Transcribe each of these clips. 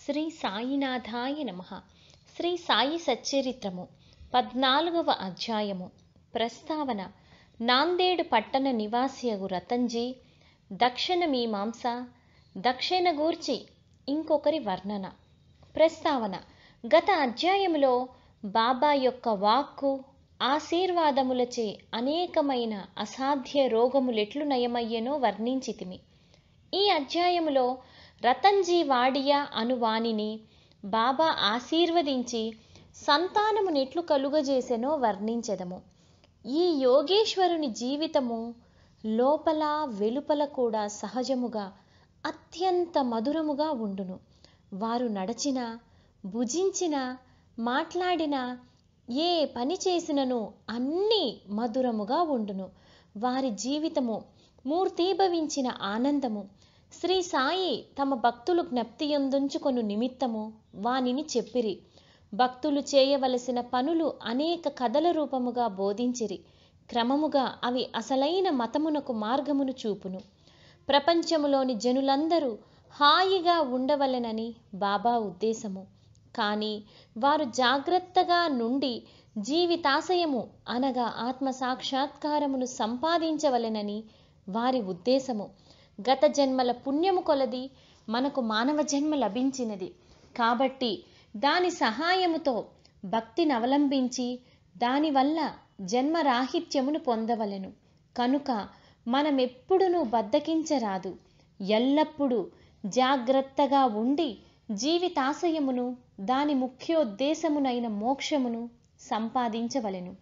శ్రీ సాయినాథాయ నమ శ్రీ సాయి సచ్చరిత్రము పద్నాలుగవ అధ్యాయము ప్రస్తావన నాందేడు పట్టణ నివాసియగు రతన్జీ దక్షిణ మీమాంస దక్షిణ గూర్చి ఇంకొకరి వర్ణన ప్రస్తావన గత అధ్యాయములో బాబా యొక్క వాక్కు ఆశీర్వాదములచే అనేకమైన అసాధ్య రోగములెట్లు నయమయ్యనో వర్ణించితిమి ఈ అధ్యాయములో రతన్జీ వాడియా అను వానిని బాబా ఆశీర్వదించి సంతానమునెట్లు కలుగజేసెనో వర్ణించెదము ఈ యోగేశ్వరుని జీవితము లోపల వెలుపల కూడా సహజముగా అత్యంత మధురముగా ఉండును వారు నడచిన భుజించిన మాట్లాడిన ఏ పని చేసినను అన్నీ మధురముగా ఉండును వారి జీవితము మూర్తీభవించిన ఆనందము శ్రీ సాయి తమ భక్తులు జ్ఞప్తియందుంచుకొను నిమిత్తము వానిని చెప్పిరి భక్తులు చేయవలసిన పనులు అనేక కథల రూపముగా బోధించిరి క్రమముగా అవి అసలైన మతమునకు మార్గమును చూపును ప్రపంచములోని జనులందరూ హాయిగా ఉండవలెనని బాబా ఉద్దేశము కానీ వారు జాగ్రత్తగా నుండి జీవితాశయము అనగా ఆత్మ సాక్షాత్కారమును సంపాదించవలెనని వారి ఉద్దేశము గత జన్మల పుణ్యము కొలది మనకు మానవ జన్మ లభించినది కాబట్టి దాని సహాయముతో భక్తిని అవలంబించి దానివల్ల జన్మరాహిత్యమును పొందవలెను కనుక మనమెప్పుడునూ బద్దకించరాదు ఎల్లప్పుడూ జాగ్రత్తగా ఉండి జీవితాశయమును దాని ముఖ్యోద్దేశమునైన మోక్షమును సంపాదించవలెను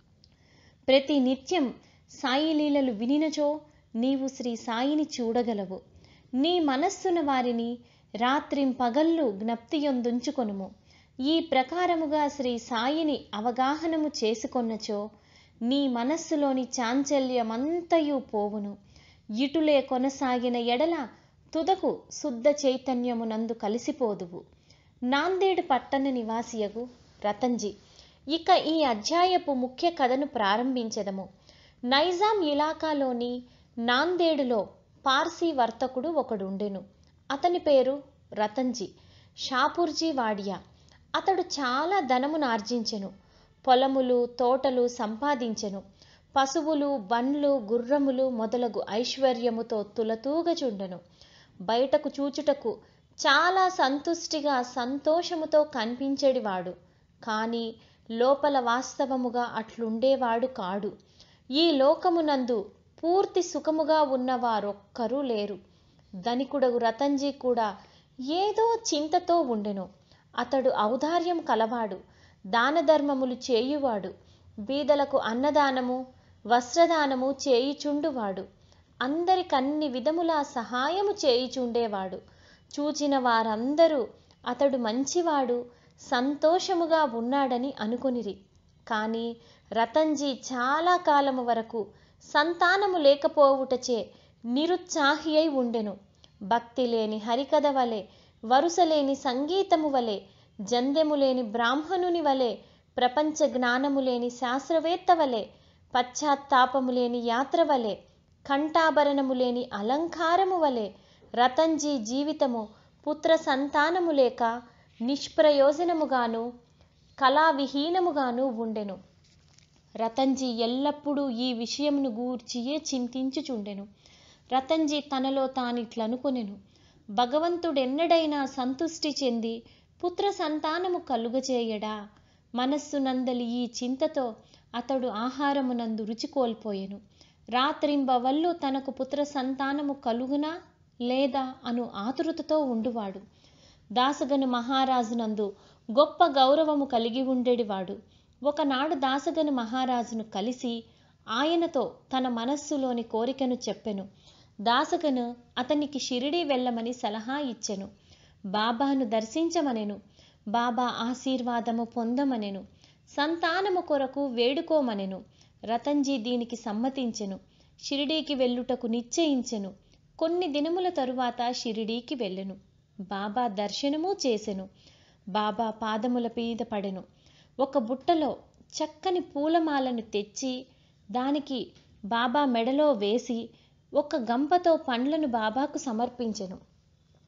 ప్రతి నిత్యం సాయి లీలలు వినినచో నీవు శ్రీ సాయిని చూడగలవు నీ మనస్సున వారిని రాత్రింపగళ్ళు జ్ఞప్తియొందుంచుకొనుము ఈ ప్రకారముగా శ్రీ సాయిని అవగాహనము చేసుకొన్నచో నీ మనస్సులోని చాంచల్యమంతయు పోవును ఇటులే కొనసాగిన ఎడల తుదకు శుద్ధ చైతన్యమునందు కలిసిపోదువు నాందేడు పట్టణ నివాసియగు రతన్జీ ఇక ఈ అధ్యాయపు ముఖ్య కథను ప్రారంభించదము నైజాం ఇలాకాలోని నాందేడులో పార్సీ వర్తకుడు ఒకడుండెను అతని పేరు రతన్జీ షాపూర్జీ వాడియా అతడు చాలా ధనమును ఆర్జించెను పొలములు తోటలు సంపాదించెను పశువులు బండ్లు గుర్రములు మొదలగు ఐశ్వర్యముతో తులతూగచుండెను బయటకు చూచుటకు చాలా సంతుష్టిగా సంతోషముతో కనిపించేడివాడు కానీ లోపల వాస్తవముగా అట్లుండేవాడు కాడు ఈ లోకమునందు పూర్తి సుఖముగా ఉన్నవారొక్కరూ లేరు ధనికుడగు రతన్జీ కూడా ఏదో చింతతో ఉండెను అతడు ఔదార్యం కలవాడు దానధర్మములు చేయువాడు బీదలకు అన్నదానము వస్త్రదానము చేయుచుండువాడు అందరికన్ని విధములా సహాయము చేయుచుండేవాడు చూచిన వారందరూ అతడు మంచివాడు సంతోషముగా ఉన్నాడని అనుకొనిరి కానీ రతన్జీ చాలా కాలము వరకు సంతానము లేకపోవుటచే నిరుత్సాహి అయి ఉండెను భక్తి లేని హరికథ వలె వరుస లేని సంగీతము వలె జందెము లేని బ్రాహ్మణుని వలె ప్రపంచ జ్ఞానము లేని శాస్త్రవేత్త వలె పశ్చాత్తాపము లేని యాత్ర వలె కంఠాభరణము లేని అలంకారము వలె రతన్జీ జీవితము పుత్ర సంతానము లేక నిష్ప్రయోజనముగాను కళావిహీనముగాను ఉండెను రతన్జీ ఎల్లప్పుడూ ఈ విషయమును గూర్చియే చింతించుచుండెను రతన్జీ తనలో తానిట్లనుకొనెను భగవంతుడెన్నడైనా సంతుష్టి చెంది పుత్ర సంతానము కలుగజేయడా మనస్సునందలి ఈ చింతతో అతడు ఆహారమునందు రుచి కోల్పోయెను రాత్రింబవళ్ళు తనకు పుత్ర సంతానము కలుగునా లేదా అను ఆతురతతో ఉండువాడు దాసగను మహారాజునందు గొప్ప గౌరవము కలిగి ఉండేడివాడు ఒకనాడు దాసగను మహారాజును కలిసి ఆయనతో తన మనస్సులోని కోరికను చెప్పెను దాసగను అతనికి షిరిడీ వెళ్ళమని సలహా ఇచ్చెను బాబాను దర్శించమనెను బాబా ఆశీర్వాదము పొందమనెను సంతానము కొరకు వేడుకోమనెను రతన్జీ దీనికి సమ్మతించెను షిరిడీకి వెళ్ళుటకు నిశ్చయించెను కొన్ని దినముల తరువాత షిరిడీకి వెళ్ళెను బాబా దర్శనము చేసెను బాబా పాదముల మీద పడెను ఒక బుట్టలో చక్కని పూలమాలను తెచ్చి దానికి బాబా మెడలో వేసి ఒక గంపతో పండ్లను బాబాకు సమర్పించెను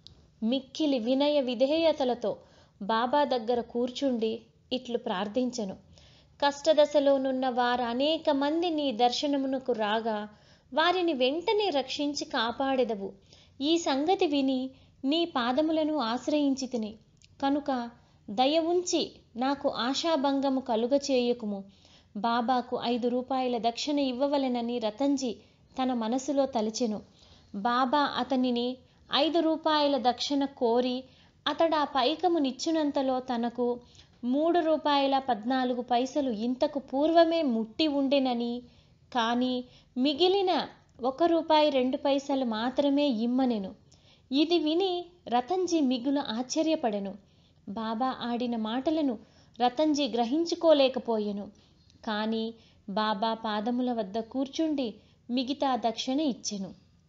మిక్కిలి వినయ విధేయతలతో బాబా దగ్గర కూర్చుండి ఇట్లు ప్రార్థించెను కష్టదశలోనున్న వారు అనేక మంది నీ దర్శనమునకు రాగా వారిని వెంటనే రక్షించి కాపాడెదవు ఈ సంగతి విని నీ పాదములను ఆశ్రయించి తిని కనుక దయ ఉంచి నాకు ఆశాభంగము కలుగచేయకుము బాబాకు ఐదు రూపాయల దక్షిణ ఇవ్వవలెనని రతన్జీ తన మనసులో తలచెను బాబా అతనిని ఐదు రూపాయల దక్షిణ కోరి అతడు ఆ పైకము నిచ్చునంతలో తనకు మూడు రూపాయల పద్నాలుగు పైసలు ఇంతకు పూర్వమే ముట్టి ఉండెనని కానీ మిగిలిన ఒక రూపాయి రెండు పైసలు మాత్రమే ఇమ్మనెను ఇది విని రతన్జీ మిగులు ఆశ్చర్యపడెను బాబా ఆడిన మాటలను రతన్జీ గ్రహించుకోలేకపోయెను కానీ బాబా పాదముల వద్ద కూర్చుండి మిగతా దక్షిణ ఇచ్చెను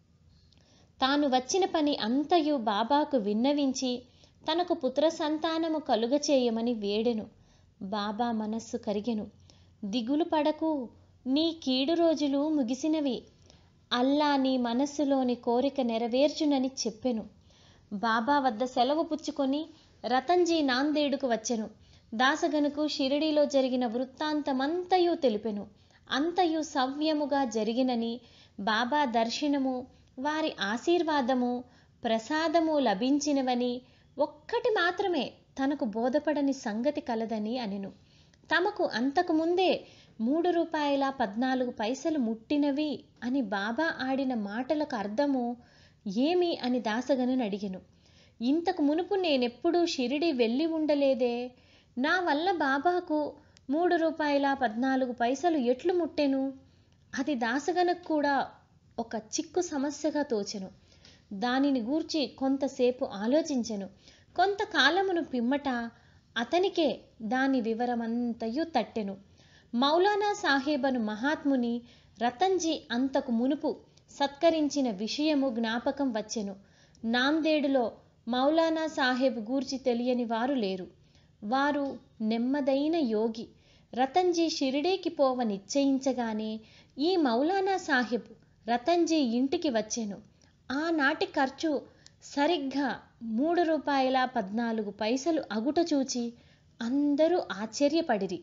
తాను వచ్చిన పని అంతయు బాబాకు విన్నవించి తనకు పుత్ర సంతానము కలుగచేయమని వేడెను బాబా మనస్సు కరిగెను దిగులు పడకు నీ కీడు రోజులు ముగిసినవి అల్లా నీ మనస్సులోని కోరిక నెరవేర్చునని చెప్పెను బాబా వద్ద సెలవు పుచ్చుకొని రతన్జీ నాందేడుకు వచ్చెను దాసగనుకు షిరిడీలో జరిగిన వృత్తాంతమంతయు తెలిపెను అంతయు సవ్యముగా జరిగినని బాబా దర్శనము వారి ఆశీర్వాదము ప్రసాదము లభించినవని ఒక్కటి మాత్రమే తనకు బోధపడని సంగతి కలదని అనెను తమకు అంతకు ముందే మూడు రూపాయల పద్నాలుగు పైసలు ముట్టినవి అని బాబా ఆడిన మాటలకు అర్థము ఏమి అని దాసగను అడిగెను ఇంతకు మునుపు నేనెప్పుడూ షిరిడి వెళ్ళి ఉండలేదే నా వల్ల బాబాకు మూడు రూపాయల పద్నాలుగు పైసలు ఎట్లు ముట్టెను అది దాసగనకు కూడా ఒక చిక్కు సమస్యగా తోచెను దానిని గూర్చి కొంతసేపు ఆలోచించెను కొంతకాలమును పిమ్మట అతనికే దాని వివరమంతయు తట్టెను మౌలానా సాహేబను మహాత్ముని రతన్జీ అంతకు మునుపు సత్కరించిన విషయము జ్ఞాపకం వచ్చెను నాందేడులో మౌలానా సాహెబ్ గూర్చి తెలియని వారు లేరు వారు నెమ్మదైన యోగి రతన్జీ షిరిడీకి పోవ నిశ్చయించగానే ఈ మౌలానా సాహెబ్ రతన్జీ ఇంటికి వచ్చెను ఆనాటి ఖర్చు సరిగ్గా మూడు రూపాయల పద్నాలుగు పైసలు అగుట చూచి అందరూ ఆశ్చర్యపడిరి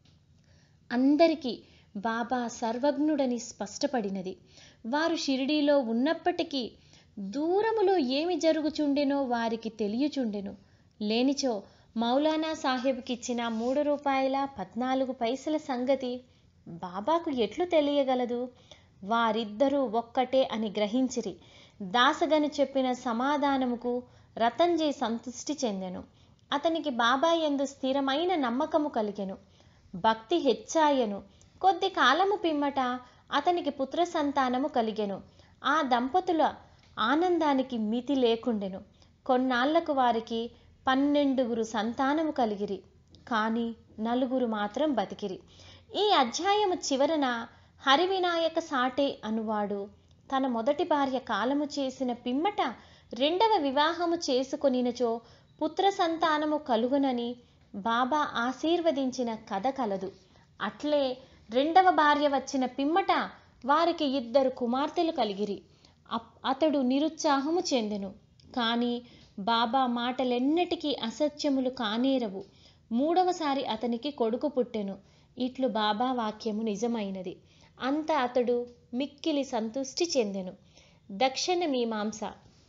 అందరికీ బాబా సర్వజ్ఞుడని స్పష్టపడినది వారు షిరిడీలో ఉన్నప్పటికీ దూరములో ఏమి జరుగుచుండెనో వారికి తెలియచుండెను లేనిచో మౌలానా సాహెబ్కిచ్చిన మూడు రూపాయల పద్నాలుగు పైసల సంగతి బాబాకు ఎట్లు తెలియగలదు వారిద్దరూ ఒక్కటే అని గ్రహించిరి దాసగను చెప్పిన సమాధానముకు రతన్జీ సంతృష్టి చెందెను అతనికి బాబా ఎందు స్థిరమైన నమ్మకము కలిగెను భక్తి హెచ్చాయను కొద్ది కాలము పిమ్మట అతనికి పుత్ర సంతానము కలిగెను ఆ దంపతుల ఆనందానికి మితి లేకుండెను కొన్నాళ్లకు వారికి పన్నెండుగురు సంతానము కలిగిరి కానీ నలుగురు మాత్రం బతికిరి ఈ అధ్యాయము చివరన హరివినాయక సాటే అనువాడు తన మొదటి భార్య కాలము చేసిన పిమ్మట రెండవ వివాహము చేసుకొనినచో పుత్ర సంతానము కలుగునని బాబా ఆశీర్వదించిన కథ కలదు అట్లే రెండవ భార్య వచ్చిన పిమ్మట వారికి ఇద్దరు కుమార్తెలు కలిగిరి అప్- అతడు నిరుత్సాహము చెందెను కానీ బాబా మాటలెన్నటికీ అసత్యములు కానేరవు మూడవసారి అతనికి కొడుకు పుట్టెను ఇట్లు బాబా వాక్యము నిజమైనది అంత అతడు మిక్కిలి సంతుష్టి చెందెను దక్షిణ మీమాంస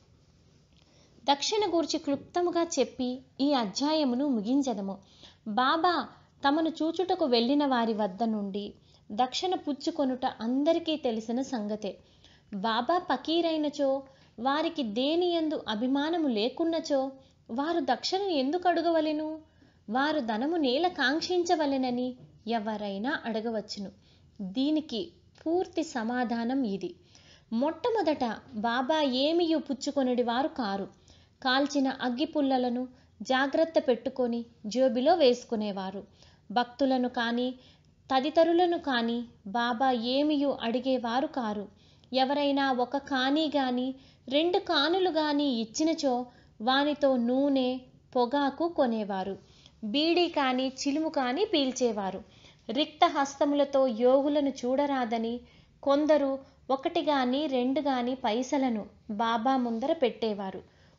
దక్షిణ గూర్చి క్లుప్తముగా చెప్పి ఈ అధ్యాయమును ముగించదము బాబా తమను చూచుటకు వెళ్ళిన వారి వద్ద నుండి దక్షిణ పుచ్చుకొనుట అందరికీ తెలిసిన సంగతే బాబా పకీరైనచో వారికి దేనియందు అభిమానము లేకున్నచో వారు దక్షిణను ఎందుకు అడగవలెను వారు ధనము నేల కాంక్షించవలెనని ఎవరైనా అడగవచ్చును దీనికి పూర్తి సమాధానం ఇది మొట్టమొదట బాబా ఏమియు పుచ్చుకొనిడి వారు కారు కాల్చిన అగ్గిపుల్లలను జాగ్రత్త పెట్టుకొని జోబిలో వేసుకునేవారు భక్తులను కానీ తదితరులను కానీ బాబా ఏమియు అడిగేవారు కారు ఎవరైనా ఒక కాని గాని రెండు కానులు గాని ఇచ్చినచో వానితో నూనె పొగాకు కొనేవారు బీడీ కాని చిలుము కాని పీల్చేవారు రిక్త హస్తములతో యోగులను చూడరాదని కొందరు ఒకటి గాని రెండు గాని పైసలను బాబా ముందర పెట్టేవారు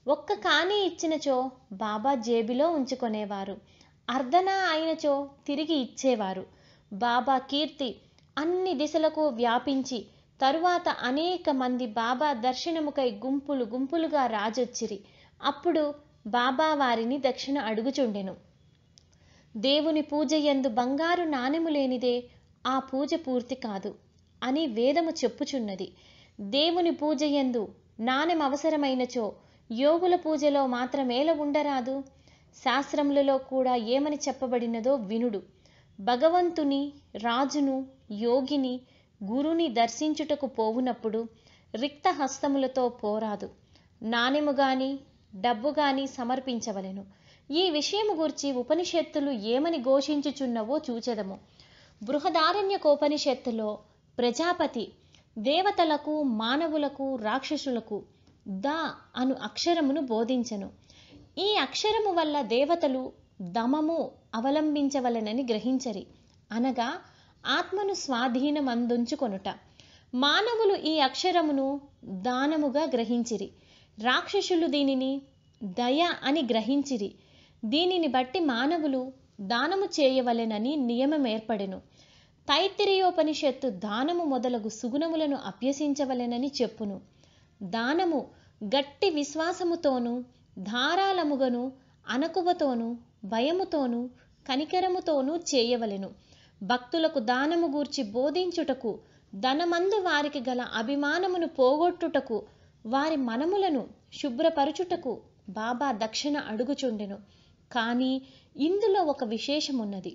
ఒక్క కాని ఇచ్చినచో బాబా జేబులో ఉంచుకొనేవారు అర్ధన అయినచో తిరిగి ఇచ్చేవారు బాబా కీర్తి అన్ని దిశలకు వ్యాపించి తరువాత అనేక మంది బాబా దర్శనముకై గుంపులు గుంపులుగా రాజొచ్చిరి అప్పుడు బాబా వారిని దక్షిణ అడుగుచుండెను దేవుని పూజ ఎందు బంగారు నాణెము లేనిదే ఆ పూజ పూర్తి కాదు అని వేదము చెప్పుచున్నది దేవుని పూజ ఎందు నాణెం అవసరమైనచో యోగుల పూజలో మాత్రమేల ఉండరాదు శాస్త్రములలో కూడా ఏమని చెప్పబడినదో వినుడు భగవంతుని రాజును యోగిని గురుని దర్శించుటకు పోవునప్పుడు రిక్త హస్తములతో పోరాదు నాణెము గాని డబ్బు గాని సమర్పించవలెను ఈ విషయము గూర్చి ఉపనిషత్తులు ఏమని ఘోషించుచున్నవో చూచెదము బృహదారణ్యకోపనిషత్తులో ప్రజాపతి దేవతలకు మానవులకు రాక్షసులకు ద అను అక్షరమును బోధించను ఈ అక్షరము వల్ల దేవతలు దమము అవలంబించవలనని గ్రహించరి అనగా ఆత్మను స్వాధీనమందుంచుకొనుట మానవులు ఈ అక్షరమును దానముగా గ్రహించిరి రాక్షసులు దీనిని దయ అని గ్రహించిరి దీనిని బట్టి మానవులు దానము చేయవలెనని నియమం ఏర్పడెను తైత్తిరీయోపనిషత్తు దానము మొదలగు సుగుణములను అభ్యసించవలెనని చెప్పును దానము గట్టి విశ్వాసముతోనూ ధారాళముగను అనకువతోనూ భయముతోనూ కనికరముతోనూ చేయవలెను భక్తులకు దానము గూర్చి బోధించుటకు ధనమందు వారికి గల అభిమానమును పోగొట్టుటకు వారి మనములను శుభ్రపరచుటకు బాబా దక్షిణ అడుగుచుండెను కానీ ఇందులో ఒక విశేషమున్నది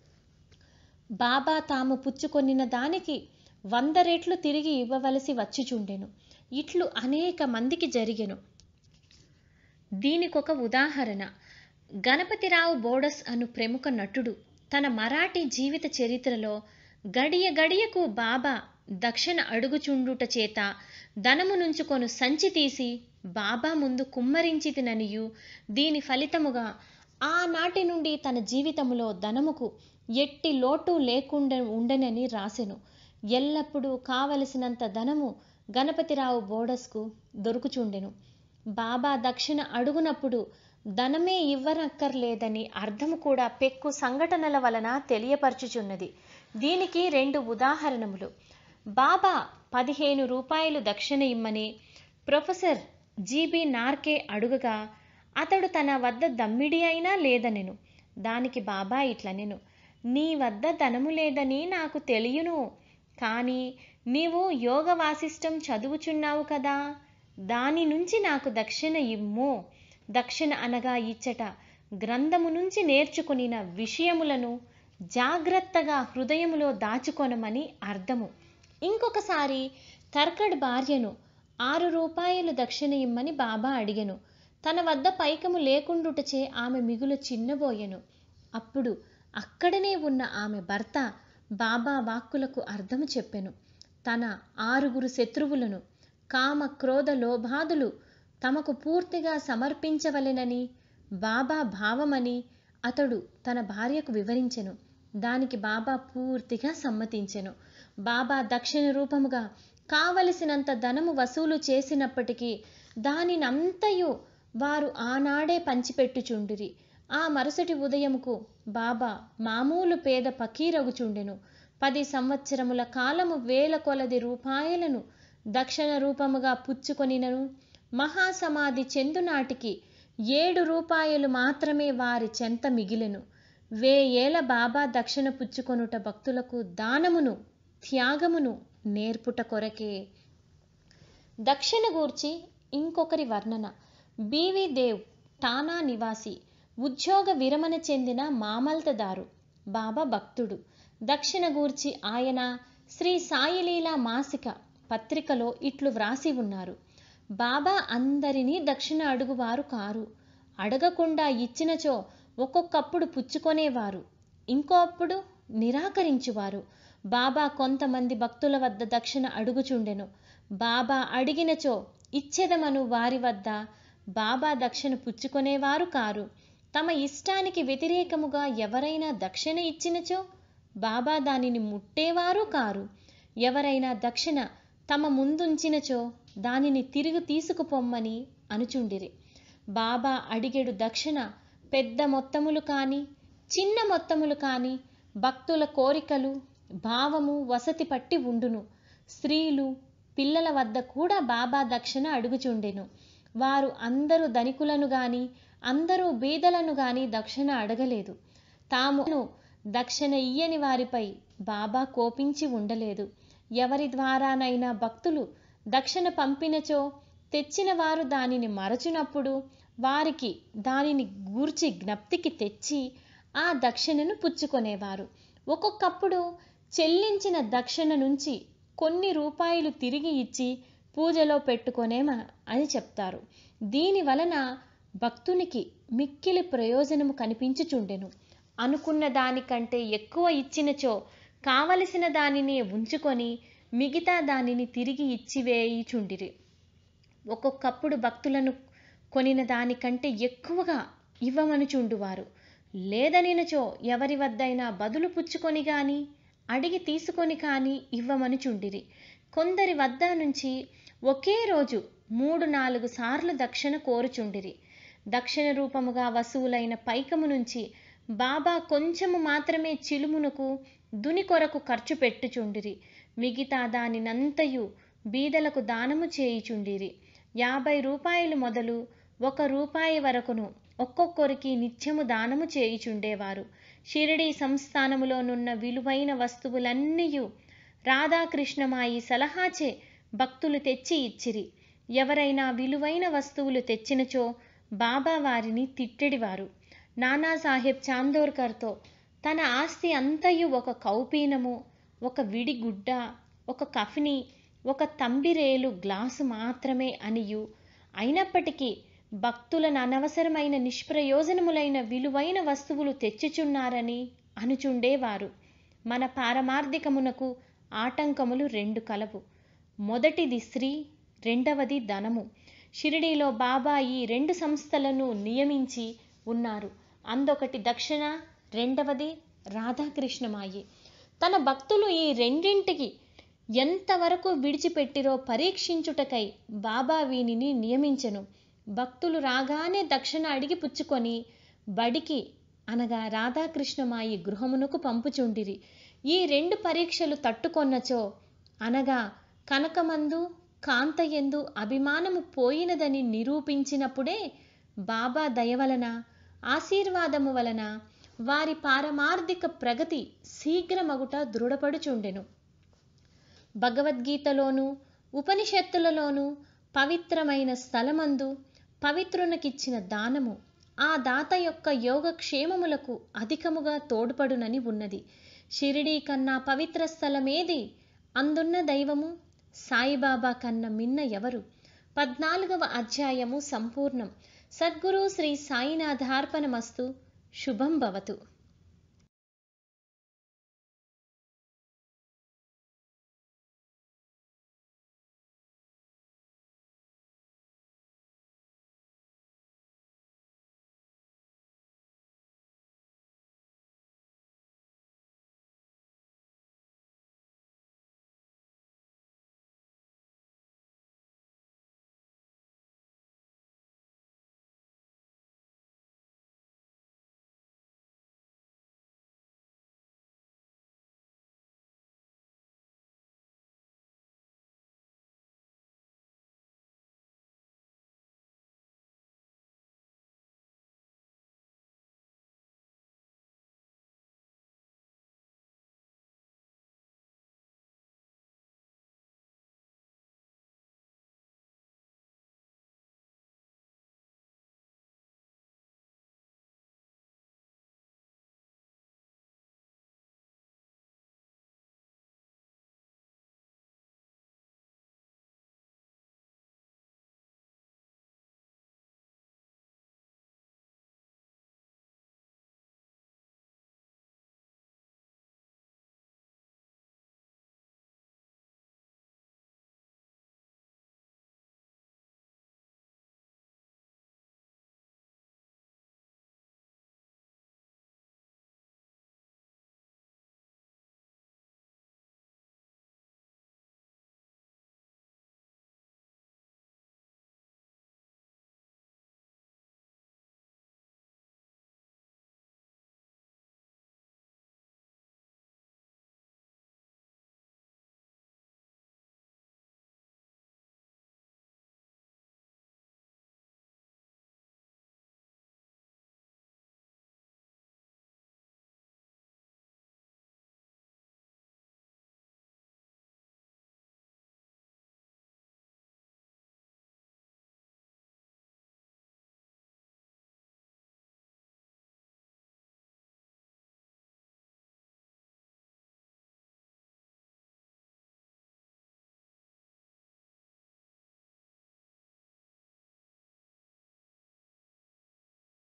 బాబా తాము పుచ్చుకొనిన దానికి వంద రెట్లు తిరిగి ఇవ్వవలసి వచ్చిచుండెను ఇట్లు అనేక మందికి జరిగెను దీనికొక ఉదాహరణ గణపతిరావు బోడస్ అను ప్రముఖ నటుడు తన మరాఠీ జీవిత చరిత్రలో గడియ గడియకు బాబా దక్షిణ అడుగుచుండుట చేత ధనము నుంచుకొను సంచి తీసి బాబా ముందు కుమ్మరించితిననియు దీని ఫలితముగా ఆనాటి నుండి తన జీవితములో ధనముకు ఎట్టి లోటు లేకుండా ఉండనని రాసెను ఎల్లప్పుడూ కావలసినంత ధనము గణపతిరావు బోడస్కు దొరుకుచుండెను బాబా దక్షిణ అడుగునప్పుడు ధనమే ఇవ్వనక్కర్లేదని అర్థము కూడా పెక్కు సంఘటనల వలన తెలియపరచుచున్నది దీనికి రెండు ఉదాహరణములు బాబా పదిహేను రూపాయలు దక్షిణ ఇమ్మని ప్రొఫెసర్ జీబీ నార్కే అడుగగా అతడు తన వద్ద దమ్మిడి అయినా లేదనెను దానికి బాబా ఇట్లనెను నీ వద్ద ధనము లేదని నాకు తెలియను కానీ నీవు యోగ వాసిష్టం చదువుచున్నావు కదా దాని నుంచి నాకు దక్షిణ ఇమ్ము దక్షిణ అనగా ఇచ్చట గ్రంథము నుంచి నేర్చుకునిన విషయములను జాగ్రత్తగా హృదయములో దాచుకొనమని అర్థము ఇంకొకసారి కర్కడ్ భార్యను ఆరు రూపాయలు దక్షిణ ఇమ్మని బాబా అడిగెను తన వద్ద పైకము లేకుండుటచే ఆమె మిగులు చిన్నబోయెను అప్పుడు అక్కడనే ఉన్న ఆమె భర్త బాబా వాక్కులకు అర్థము చెప్పెను తన ఆరుగురు శత్రువులను కామ క్రోధ లోభాదులు తమకు పూర్తిగా సమర్పించవలెనని బాబా భావమని అతడు తన భార్యకు వివరించెను దానికి బాబా పూర్తిగా సమ్మతించెను బాబా దక్షిణ రూపముగా కావలసినంత ధనము వసూలు చేసినప్పటికీ దానినంతయు వారు ఆనాడే పంచిపెట్టుచుండిరి ఆ మరుసటి ఉదయముకు బాబా మామూలు పేద పకీరగుచుండెను పది సంవత్సరముల కాలము వేల కొలది రూపాయలను దక్షిణ రూపముగా పుచ్చుకొనినను మహాసమాధి చెందునాటికి ఏడు రూపాయలు మాత్రమే వారి చెంత మిగిలెను వేయేల బాబా దక్షిణ పుచ్చుకొనుట భక్తులకు దానమును త్యాగమును నేర్పుట కొరకే దక్షిణ గూర్చి ఇంకొకరి వర్ణన బీవి దేవ్ టానా నివాసి ఉద్యోగ విరమణ చెందిన మామల్తదారు బాబా భక్తుడు దక్షిణ గూర్చి ఆయన శ్రీ సాయిలీలా మాసిక పత్రికలో ఇట్లు వ్రాసి ఉన్నారు బాబా అందరినీ దక్షిణ అడుగువారు కారు అడగకుండా ఇచ్చినచో ఒక్కొక్కప్పుడు పుచ్చుకొనేవారు ఇంకో అప్పుడు నిరాకరించువారు బాబా కొంతమంది భక్తుల వద్ద దక్షిణ అడుగుచుండెను బాబా అడిగినచో ఇచ్చెదమను వారి వద్ద బాబా దక్షిణ పుచ్చుకొనేవారు కారు తమ ఇష్టానికి వ్యతిరేకముగా ఎవరైనా దక్షిణ ఇచ్చినచో బాబా దానిని ముట్టేవారు కారు ఎవరైనా దక్షిణ తమ ముందుంచినచో దానిని తిరిగి తీసుకుపొమ్మని అనుచుండిరి బాబా అడిగెడు దక్షిణ పెద్ద మొత్తములు కాని చిన్న మొత్తములు కాని భక్తుల కోరికలు భావము వసతి పట్టి ఉండును స్త్రీలు పిల్లల వద్ద కూడా బాబా దక్షిణ అడుగుచుండెను వారు అందరూ ధనికులను గాని అందరూ బీదలను గాని దక్షిణ అడగలేదు తాము దక్షిణ ఇయ్యని వారిపై బాబా కోపించి ఉండలేదు ఎవరి ద్వారానైనా భక్తులు దక్షిణ పంపినచో తెచ్చిన వారు దానిని మరచునప్పుడు వారికి దానిని గూర్చి జ్ఞప్తికి తెచ్చి ఆ దక్షిణను పుచ్చుకొనేవారు ఒక్కొక్కప్పుడు చెల్లించిన దక్షిణ నుంచి కొన్ని రూపాయలు తిరిగి ఇచ్చి పూజలో పెట్టుకొనేమ అని చెప్తారు దీని వలన భక్తునికి మిక్కిలి ప్రయోజనము కనిపించుచుండెను అనుకున్న దానికంటే ఎక్కువ ఇచ్చినచో కావలసిన దానిని ఉంచుకొని మిగతా దానిని తిరిగి ఇచ్చివేయుచుండిరి ఒక్కొక్కప్పుడు భక్తులను కొనిన దానికంటే ఎక్కువగా ఇవ్వమనుచుండువారు లేదనినచో ఎవరి వద్దైనా బదులు పుచ్చుకొని గాని అడిగి తీసుకొని కానీ ఇవ్వమనుచుండిరి కొందరి వద్ద నుంచి ఒకే రోజు మూడు నాలుగు సార్లు దక్షిణ కోరుచుండిరి దక్షిణ రూపముగా వసూలైన పైకము నుంచి బాబా కొంచెము మాత్రమే చిలుమునకు దుని కొరకు ఖర్చు పెట్టుచుండిరి మిగతా దానినంతయు బీదలకు దానము చేయుచుండిరి యాభై రూపాయలు మొదలు ఒక రూపాయి వరకును ఒక్కొక్కరికి నిత్యము దానము చేయుచుండేవారు షిరిడి సంస్థానములోనున్న విలువైన వస్తువులన్నీయు రాధాకృష్ణమాయి సలహాచే భక్తులు తెచ్చి ఇచ్చిరి ఎవరైనా విలువైన వస్తువులు తెచ్చినచో బాబా వారిని తిట్టెడివారు నానాసాహెబ్ చాందోర్కర్తో తన ఆస్తి అంతయు ఒక కౌపీనము ఒక విడి గుడ్డ ఒక కఫిని ఒక తంబిరేలు గ్లాసు మాత్రమే అనియు అయినప్పటికీ భక్తులను అనవసరమైన నిష్ప్రయోజనములైన విలువైన వస్తువులు తెచ్చుచున్నారని అనుచుండేవారు మన పారమార్థికమునకు ఆటంకములు రెండు కలవు మొదటిది స్త్రీ రెండవది ధనము షిరిడీలో బాబా ఈ రెండు సంస్థలను నియమించి ఉన్నారు అందొకటి దక్షిణ రెండవది రాధాకృష్ణమాయి తన భక్తులు ఈ రెండింటికి ఎంతవరకు విడిచిపెట్టిరో పరీక్షించుటకై బాబా వీనిని నియమించెను భక్తులు రాగానే దక్షిణ అడిగి పుచ్చుకొని బడికి అనగా రాధాకృష్ణమాయి గృహమునకు పంపుచుండిరి ఈ రెండు పరీక్షలు తట్టుకొన్నచో అనగా కనకమందు కాంతయందు అభిమానము పోయినదని నిరూపించినప్పుడే బాబా దయవలన ఆశీర్వాదము వలన వారి పారమార్థిక ప్రగతి శీఘ్రమగుట దృఢపడుచుండెను భగవద్గీతలోను ఉపనిషత్తులలోనూ పవిత్రమైన స్థలమందు పవిత్రునకిచ్చిన దానము ఆ దాత యొక్క యోగక్షేమములకు అధికముగా తోడ్పడునని ఉన్నది షిరిడీ కన్నా పవిత్ర స్థలమేది అందున్న దైవము సాయిబాబా కన్న మిన్న ఎవరు పద్నాలుగవ అధ్యాయము సంపూర్ణం సద్గురు శ్రీ సాయినాథార్పణమస్తు శుభం భవతు